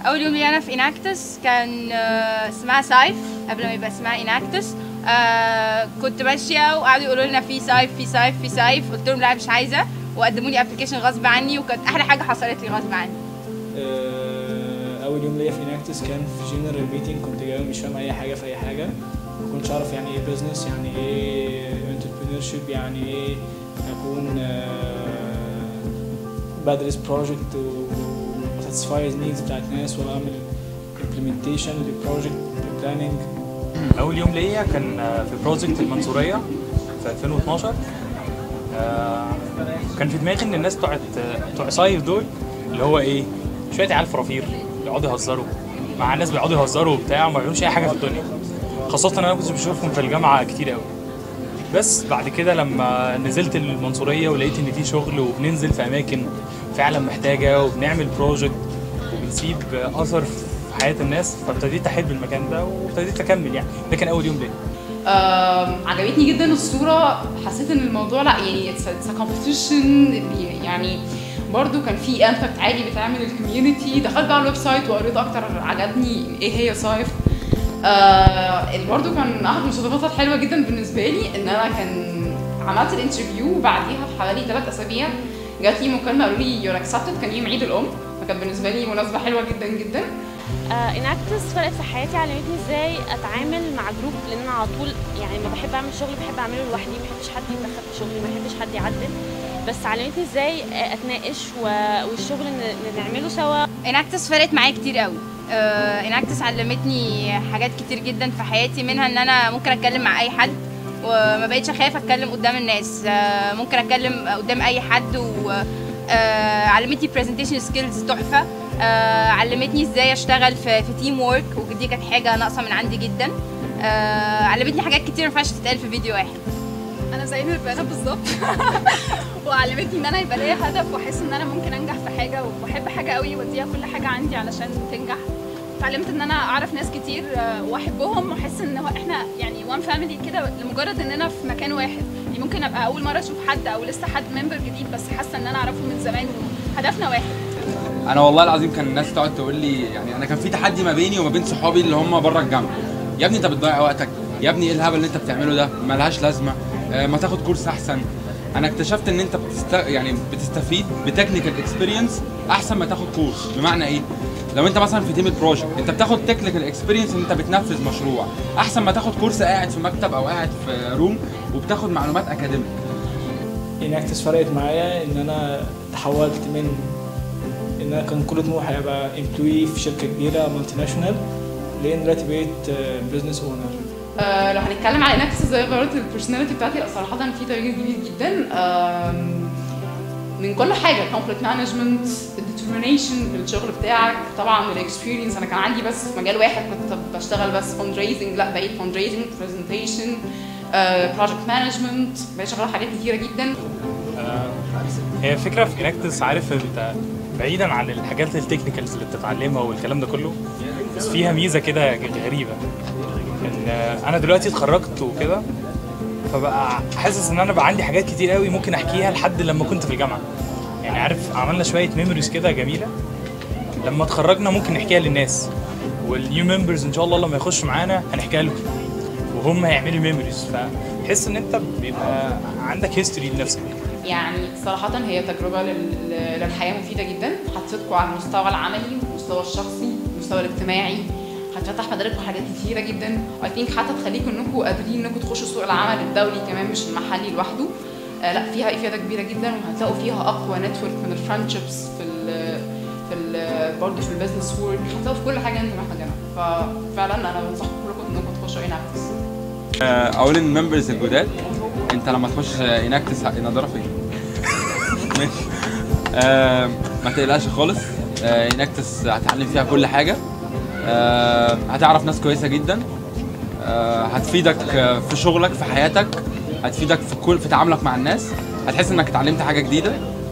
اول يوم لي انا في اناكتس كان آه، اسمها سايف قبل ما يبقى اسمها اناكتس آه كنت ماشيه وقعدوا يقولوا لنا في سايف في سايف في سايف قلت لهم لا مش عايزه وقدموا لي ابلكيشن غصب عني وكانت احلى حاجه حصلت لي غصب عني آه، اول يوم ليا في اناكتس كان في جنرال ميتنج كنت جاي مش فاهم اي حاجه في اي حاجه ما كنتش اعرف يعني ايه بزنس يعني ايه انتربرينورشيب يعني ايه اكون آه، بدرس بروجكت وساتسفاي النيدز بتاعت ناس واعمل امبلمنتيشن لبروجكت بلاننج اول يوم ليا كان آه، في بروجكت المنصوريه في 2012 آه، كان في دماغي ان الناس بتوع بتوع صايف دول اللي هو ايه شويه عيال فرافير يقعدوا يهزروا مع الناس بيقعدوا يهزروا وبتاع وما بيعملوش اي حاجه في الدنيا خاصه ان انا كنت بشوفهم في الجامعه كتير قوي بس بعد كده لما نزلت المنصوريه ولقيت ان في شغل وبننزل في اماكن فعلا محتاجه وبنعمل بروجكت وبنسيب اثر في حياه الناس فابتديت احب المكان ده وابتديت اكمل يعني ده كان اول يوم ليا آم، عجبتني جدا الصورة حسيت ان الموضوع لا يعني اتس كومبيتيشن يعني برضو كان في امباكت عالي بتعمل الكوميونتي دخلت بقى الويب سايت وقريت اكتر عجبني ايه هي صايف آه برضو كان احد المصادفات الحلوه جدا بالنسبه لي ان انا كان عملت الانترفيو وبعديها بحوالي ثلاث اسابيع جات لي مكالمه قالوا لي يور اكسبتد كان يوم عيد الام فكانت بالنسبه لي مناسبه حلوه جدا جدا اناكتس فرقت في حياتي علمتني ازاي اتعامل مع جروب لان انا على طول يعني لما بحب اعمل شغل بحب اعمله لوحدي ما بحبش حد يتدخل في شغلي ما بحبش حد يعدل بس علمتني ازاي آه، اتناقش و- والشغل ن- نعمله سوا اناكتس فرقت معايا كتير قوي آه، اناكتس علمتني حاجات كتير جدا في حياتي منها ان انا ممكن اتكلم مع اي حد وما بقتش اخاف اتكلم قدام الناس آه، ممكن اتكلم قدام اي حد وعلمتني برزنتيشن سكيلز تحفه آه، علمتني ازاي اشتغل في في تيم وورك ودي كانت حاجه ناقصه من عندي جدا آه، علمتني حاجات كتير ما ينفعش تتقال في فيديو واحد انا زي نيرفانا بالظبط وعلمتني ان انا يبقى ليا هدف واحس ان انا ممكن انجح في حاجه وبحب حاجه قوي واديها كل حاجه عندي علشان تنجح اتعلمت ان انا اعرف ناس كتير آه، واحبهم واحس ان هو احنا يعني وان فاميلي كده لمجرد اننا في مكان واحد يعني ممكن ابقى اول مره اشوف حد او لسه حد ممبر جديد بس حاسه ان انا اعرفه من زمان وهدفنا واحد انا والله العظيم كان الناس تقعد تقول لي يعني انا كان في تحدي ما بيني وما بين صحابي اللي هم بره الجامعه يا ابني انت بتضيع وقتك يا ابني ايه الهبل اللي انت بتعمله ده ملهاش لازمه آه، ما تاخد كورس احسن انا اكتشفت ان انت بتست... يعني بتستفيد بتكنيكال اكسبيرينس احسن ما تاخد كورس بمعنى ايه لو انت مثلا في تيم البروجكت انت بتاخد تكنيكال اكسبيرينس ان انت بتنفذ مشروع احسن ما تاخد كورس قاعد في مكتب او قاعد في روم وبتاخد معلومات اكاديميك اناكتس فرقت معايا ان انا تحولت من ان انا كان كل طموحي ابقى امبلوي في شركه كبيره مالتي ناشونال لان دلوقتي بقيت بزنس اونر آه، لو هنتكلم على نفس ازاي غيرت البرسوناليتي بتاعتي لا صراحه في تغيير كبير جدا آم، من كل حاجه كونفليكت مانجمنت الديترمينيشن في الشغل بتاعك طبعا الاكسبيرينس انا كان عندي بس في مجال واحد كنت بشتغل بس فند ريزنج لا بقيت فند ريزنج برزنتيشن بروجكت مانجمنت بقيت شغاله حاجات كتيره جدا آه، هي فكرة في اناكتس عارف انت بعيدا عن الحاجات التكنيكالز اللي بتتعلمها والكلام ده كله بس فيها ميزة كده غريبة ان آه، انا دلوقتي اتخرجت وكده فبقى حاسس ان انا بقى عندي حاجات كتير قوي ممكن احكيها لحد لما كنت في الجامعة يعني عارف عملنا شوية ميموريز كده جميلة لما اتخرجنا ممكن نحكيها للناس والنيو ممبرز ان شاء الله لما يخشوا معانا هنحكيها لهم وهم هيعملوا ميموريز فتحس ان انت بيبقى عندك هيستوري لنفسك يعني صراحة هي تجربة لل- للحياة مفيدة جدا هتفيدكم على المستوى العملي والمستوى الشخصي والمستوى الاجتماعي هتفتح مداركم حاجات كتيرة جدا اي ثينك حتى تخليكم انكم قادرين انكم تخشوا سوق العمل الدولي كمان مش المحلي لوحده آه لا فيها افادة كبيرة جدا وهتلاقوا فيها اقوى نتورك من الفريندشيبس في ال في ال برضه في البيزنس وورك هتلاقوا في كل حاجة انتم محتاجينها ففعلا انا بنصحكم كلكم انكم تخشوا اناكتس اقول ان الممبرز الجداد انت لما تخش اناكتس نضاره فين ماشي آه، ما تقلقش خالص آه، اناكتس هتعلم فيها كل حاجه آه، هتعرف ناس كويسه جدا آه، هتفيدك آه، في شغلك في حياتك هتفيدك في كل في تعاملك مع الناس هتحس انك اتعلمت حاجه جديده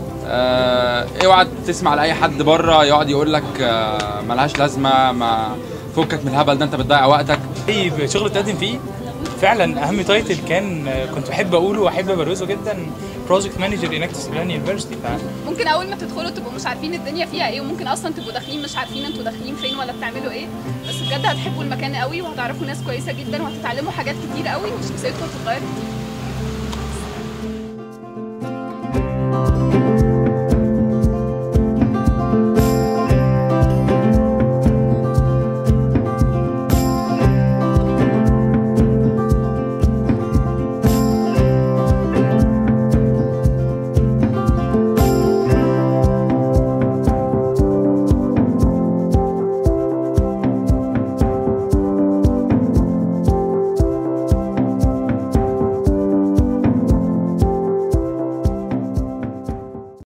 آه، اوعى تسمع لاي حد بره يقعد يقول لك آه، ملهاش لازمه ما فكك من الهبل ده انت بتضيع وقتك اي شغل بتقدم فيه فعلا اهم تايتل كان آه، كنت بحب اقوله واحب ابروزه جدا بروجكت مانجر انكتس بلان يونيفرستي ممكن اول ما تدخلوا تبقوا مش عارفين الدنيا فيها ايه وممكن اصلا تبقوا داخلين مش عارفين انتوا داخلين فين ولا بتعملوا ايه بس بجد هتحبوا المكان قوي وهتعرفوا ناس كويسه جدا وهتتعلموا حاجات كتير قوي وشخصيتكم هتتغير كتير